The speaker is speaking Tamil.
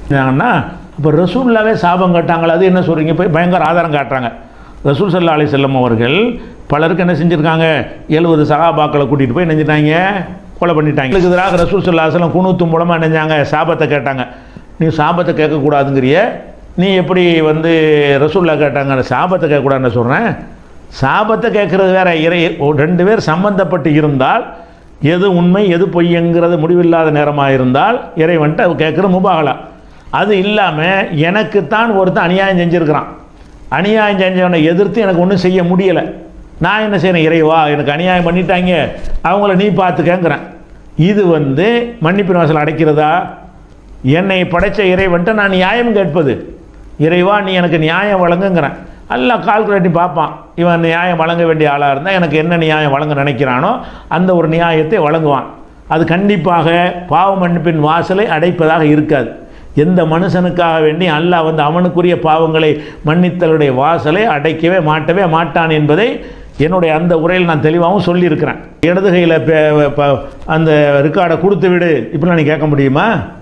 என்னங்கன்னா இப்போ ரசூல்லாவே சாபம் காட்டாங்களா அது என்ன சொல்கிறீங்க போய் பயங்கர ஆதாரம் காட்டுறாங்க ரசூல் சல்லா அலி செல்லம் அவர்கள் பலருக்கு என்ன செஞ்சுருக்காங்க எழுபது சகாபாக்களை கூட்டிகிட்டு போய் நெஞ்சிட்டாங்க கொலை பண்ணிட்டாங்க இதுக்கு எதிராக ரசூல் சல்லா செல்லம் குணூத்து மூலமாக நெஞ்சாங்க சாபத்தை கேட்டாங்க நீ சாபத்தை கேட்கக்கூடாதுங்கிறிய நீ எப்படி வந்து ரசூல்லா கேட்டாங்க சாபத்தை கேட்கக்கூடாதுன்னு சொல்கிறேன் சாபத்தை கேட்குறது வேற இறை ரெண்டு பேர் சம்பந்தப்பட்டு இருந்தால் எது உண்மை எது பொய்ங்கிறது முடிவில்லாத நேரமாக இருந்தால் இறைவன்ட்டு அது கேட்குற முபாகலாம் அது இல்லாமல் எனக்குத்தான் ஒருத்தன் அநியாயம் செஞ்சுருக்கிறான் அநியாயம் செஞ்சவனை எதிர்த்து எனக்கு ஒன்றும் செய்ய முடியலை நான் என்ன செய்யணும் இறைவா எனக்கு அநியாயம் பண்ணிட்டாங்க அவங்கள நீ பார்த்துக்கங்கிறேன் இது வந்து மன்னிப்பின் வாசல் அடைக்கிறதா என்னை படைத்த இறைவன்ட்ட நான் நியாயம் கேட்பது இறைவா நீ எனக்கு நியாயம் வழங்குங்கிறேன் எல்லாம் கால்குலேட்டி பார்ப்பான் இவன் நியாயம் வழங்க வேண்டிய ஆளாக இருந்தால் எனக்கு என்ன நியாயம் வழங்க நினைக்கிறானோ அந்த ஒரு நியாயத்தை வழங்குவான் அது கண்டிப்பாக பாவ மன்னிப்பின் வாசலை அடைப்பதாக இருக்காது எந்த மனுஷனுக்காக வேண்டி அல்லாஹ் வந்து அவனுக்குரிய பாவங்களை மன்னித்தலுடைய வாசலை அடைக்கவே மாட்டவே மாட்டான் என்பதை என்னுடைய அந்த உரையில் நான் தெளிவாகவும் சொல்லியிருக்கிறேன் இடது கையில் அந்த ரெக்கார்டை கொடுத்து விடு இப்படிலாம் நீ கேட்க முடியுமா